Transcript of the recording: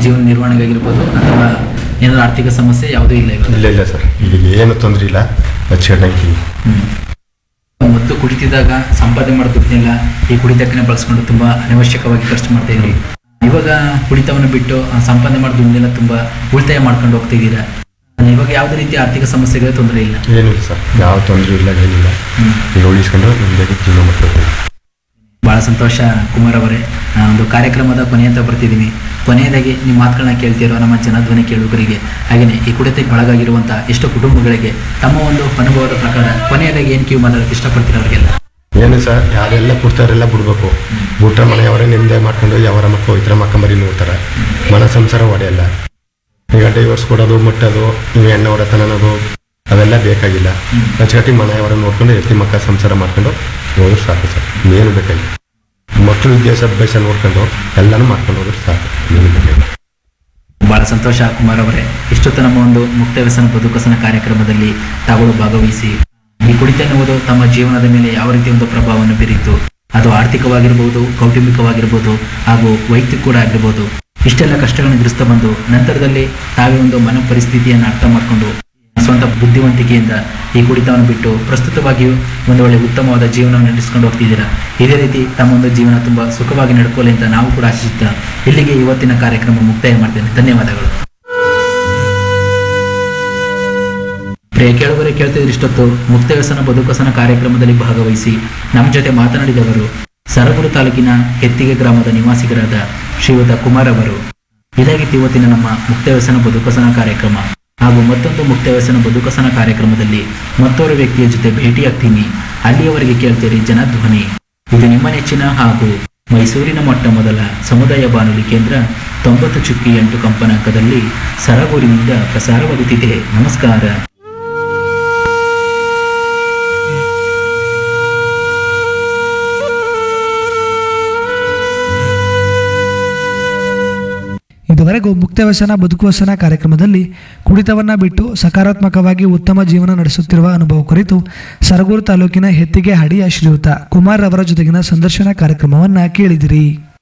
ಜೀವನ ನಿರ್ವಹಣೆಗಾಗಿರ್ಬೋದು ಅಥವಾ ಏನಾದ್ರು ಆರ್ಥಿಕ ಸಮಸ್ಯೆ ಯಾವುದೂ ಇಲ್ಲ ಇವಾಗ ಇಲ್ಲ ಇಲ್ಲ ಸರ್ ಈಗ ಏನು ತೊಂದರೆ ಇಲ್ಲ ಅಚ್ಚುಕಟ್ಟಾಗಿ ಮೊದಲು ಕುಡಿತಿದ್ದಾಗ ಸಂಪಾದನೆ ಮಾಡೋ ದುಡ್ಡನ್ನೆಲ್ಲ ಈ ಕುಡಿತಕ್ಕನೆ ಬಳಸ್ಕೊಂಡು ತುಂಬಾ ಅನವಶ್ಯಕವಾಗಿ ಖರ್ಚು ಮಾಡ್ತಾ ಇದ್ರಿ ಇವಾಗ ಕುಡಿತವನ್ನು ಬಿಟ್ಟು ಆ ಸಂಪಾದನೆ ಮಾಡೋ ದುಡ್ಡನ್ನೆಲ್ಲ ತುಂಬಾ ಉಳಿತಾಯ ಮಾಡ್ಕೊಂಡು ಹೋಗ್ತಾ ಇದ್ದೀರಾ ಇವಾಗ ಯಾವುದೇ ರೀತಿ ಆರ್ಥಿಕ ಸಮಸ್ಯೆಗಳ ತೊಂದರೆ ಇಲ್ಲ ಏನಿಲ್ಲ ಸರ್ ಯಾವ ತೊಂದರೆ ಇಲ್ಲ ಏನಿಲ್ಲ ಹ್ಮ್. ಈಗ ಉಳಿಸ್ಕೊಂಡು ನಿಮ್ಮದಾಗಿ ಜೀವನ ಮಾಡ್ಕೊಳ್ತೀವಿ ಬಹಳ ಸಂತೋಷ ಕುಮಾರ್ ಅವರೇ ಆ, ಒಂದು ಕಾರ್ಯಕ್ರಮದ ಕೊನೆ ಅಂತ ಬರ್ತಿದ್ದೀವಿ ಕೊನೆಯದಾಗಿ ನಿಮ್ಮ ಮಾತುಗಳನ್ನ ಕೇಳ್ತಿರೋ ನಮ್ಮ ಜನಧ್ವನಿ ಕೇಳುಗರಿಗೆ ಹಾಗೆಯೇ ಈ ಕುಡಿತಕ್ಕೆ ಒಳಗಾಗಿರುವಂಥ ಎಷ್ಟೋ ಕುಟುಂಬಗಳಿಗೆ ತಮ್ಮ ಒಂದು ಅನುಭವದ ಪ್ರಕಾರ ಕೊನೆಯದಾಗಿ ಏನು ಕಿವಿ ಮಾತಾಡೋಕ್ಕೆ ಇಷ್ಟಪಡ್ತೀರ ಅವರಿಗೆಲ್ಲ ಏನು ಸರ್ ಯಾರೆಲ್ಲ ಬಿಡ್ತಾರೆಲ್ಲ ಬಿಡ್ಬೇಕು ಬಿಟ್ರೆ ಮನೆಯವರೇ ನಿಮ್ಮದೇ ಮಾಡ್ಕೊಂಡು ಯಾವರ ಮಕ್ಕಳು ಇತರ ಮಕ್ಕಂಬರಿ ನೋಡ್ತಾರೆ ಮನ ಸಂಸಾರ ಒಡೆಯಲ್ಲ ಈಗ ಡೈವರ್ಸ್ ಕೊಡೋದು ಮುಟ್ಟೋದು ನೀವು ಎಣ್ಣೆ ಹೊಡೆತನ ಅನ್ನೋದು ಅವೆಲ್ಲ ಬೇಕಾಗಿಲ್ಲ ಅಚ್ಚುಕಟ್ಟಿ ಮನೆಯವರ ನೋಡ್ಕೊಂಡು ಎತ್ತಿ ಮಕ್ಕ ಸಂಸಾರ ಮಾಡ್ಕೊಂಡು ಹೋದ್ರೆ ಸಾಕು ಸರ್ ಏನು ಬೇಕಾಗಿಲ್ಲ ಮಕ್ಕಳು ವಿದ್ಯಾಭ್ಯಾಸ ನೋಡ್ಕೊಂಡು ಎಲ್ಲನೂ ಮಾಡ್ಕೊಂಡು ಹೋದ್ರೆ ಸಾಕು ಏನು ಬೇಕಾಗಿಲ್ಲ ಬಹಳ ಸಂತೋಷ ಕುಮಾರ್ ಅವರೇ ಇಷ್ಟೊತ್ತು ನಮ್ಮ ಒಂದು ಮುಕ್ತ ವ್ಯಸನ ಬದುಕಸನ ಕಾರ್ಯಕ್ರಮದಲ್ಲಿ ತಾಗಳು ಭಾಗವಹಿಸಿ ಈ ಕುಡಿತ ಎನ್ನುವುದು ತಮ್ಮ ಜೀವನದ ಮೇಲೆ ಯಾವ ರೀತಿ ಒಂದು ಪ್ರಭಾವವನ್ನು ಬೀರಿತ್ತು ಅದು ಆರ್ಥಿಕವಾಗಿರ್ಬೋದು ಕೌಟುಂಬಿಕವಾಗಿರ್ಬೋದು ಹಾಗೂ ವೈಯಕ್ತಿಕ ಕೂಡ ಆಗಿರ್ಬೋದು ಇಷ್ಟೆಲ್ಲ ಕಷ್ಟಗಳನ್ನು ಎದುರಿಸ್ತಾ ಬಂದು ನಂತರದಲ್ಲಿ ತಾವೇ ಒಂದು ಮನ ಪರಿಸ್ಥಿತಿಯನ್ನು ಅರ್ಥ ಮಾಡಿಕೊಂಡು ಸ್ವಂತ ಬುದ್ಧಿವಂತಿಕೆಯಿಂದ ಈ ಕುಡಿತವನ್ನು ಬಿಟ್ಟು ಪ್ರಸ್ತುತವಾಗಿಯೂ ಒಂದು ಒಳ್ಳೆ ಉತ್ತಮವಾದ ಜೀವನವನ್ನು ನಡೆಸ್ಕೊಂಡು ಹೋಗ್ತಿದ್ದೀರಾ ಇದೇ ರೀತಿ ತಮ್ಮ ಒಂದು ಜೀವನ ತುಂಬಾ ಸುಖವಾಗಿ ನಡ್ಕೊಳ್ಳಿ ಅಂತ ನಾವು ಕೂಡ ಆಶಿಸುತ್ತಾ ಇಲ್ಲಿಗೆ ಇವತ್ತಿನ ಕಾರ್ಯಕ್ರಮ ಮುಕ್ತಾಯ ಮಾಡ್ತೇನೆ ಧನ್ಯವಾದಗಳು ಪ್ರಿಯ ಕೇಳುಗರೆ ಕೇಳ್ತಿದ್ರೆ ಇಷ್ಟೊತ್ತು ಮುಕ್ತ ವ್ಯಸನ ಬದುಕಸನ ಕಾರ್ಯಕ್ರಮದಲ್ಲಿ ಭಾಗವಹಿಸಿ ನಮ್ಮ ಜೊತೆ ಮಾತನಾಡಿದವರು ಸರಗೂರು ತಾಲೂಕಿನ ಹೆತ್ತಿಗೆ ಗ್ರಾಮದ ನಿವಾಸಿಗರಾದ ಶ್ರೀಯುತ ಕುಮಾರ್ ಅವರು ಇದಾಗಿತ್ತು ಇವತ್ತಿನ ನಮ್ಮ ಮುಕ್ತ ವ್ಯಸನ ಬದುಕಸನ ಕಾರ್ಯಕ್ರಮ ಹಾಗೂ ಮತ್ತೊಂದು ಮುಕ್ತ ವ್ಯಸನ ಬದುಕಸನ ಕಾರ್ಯಕ್ರಮದಲ್ಲಿ ಮತ್ತೋರ್ವ ವ್ಯಕ್ತಿಯ ಜೊತೆ ಭೇಟಿಯಾಗ್ತೀನಿ ಅಲ್ಲಿಯವರೆಗೆ ಕೇಳ್ತೀರಿ ಜನಧ್ವನಿ ಇದು ನಿಮ್ಮ ನೆಚ್ಚಿನ ಹಾಗೂ ಮೈಸೂರಿನ ಮೊಟ್ಟ ಮೊದಲ ಸಮುದಾಯ ಬಾನುಲಿ ಕೇಂದ್ರ ತೊಂಬತ್ತು ಚುಕ್ಕಿ ಎಂಟು ಕಂಪನಾಂಕದಲ್ಲಿ ಸರಗೂರಿನಿಂದ ಪ್ರಸಾರವಾಗುತ್ತಿದೆ ನಮಸ್ಕಾರ ಇದುವರೆಗೂ ಮುಕ್ತ ವ್ಯಸನ ಬದುಕು ವ್ಯಸನ ಕಾರ್ಯಕ್ರಮದಲ್ಲಿ ಕುಡಿತವನ್ನ ಬಿಟ್ಟು ಸಕಾರಾತ್ಮಕವಾಗಿ ಉತ್ತಮ ಜೀವನ ನಡೆಸುತ್ತಿರುವ ಅನುಭವ ಕುರಿತು ಸರಗೂರು ತಾಲೂಕಿನ ಹೆತ್ತಿಗೆ ಹಡಿಯ ಶ್ರೀಯುತ ಕುಮಾರ್ ಅವರ ಜೊತೆಗಿನ ಸಂದರ್ಶನ ಕಾರ್ಯಕ್ರಮವನ್ನ ಕೇಳಿದಿರಿ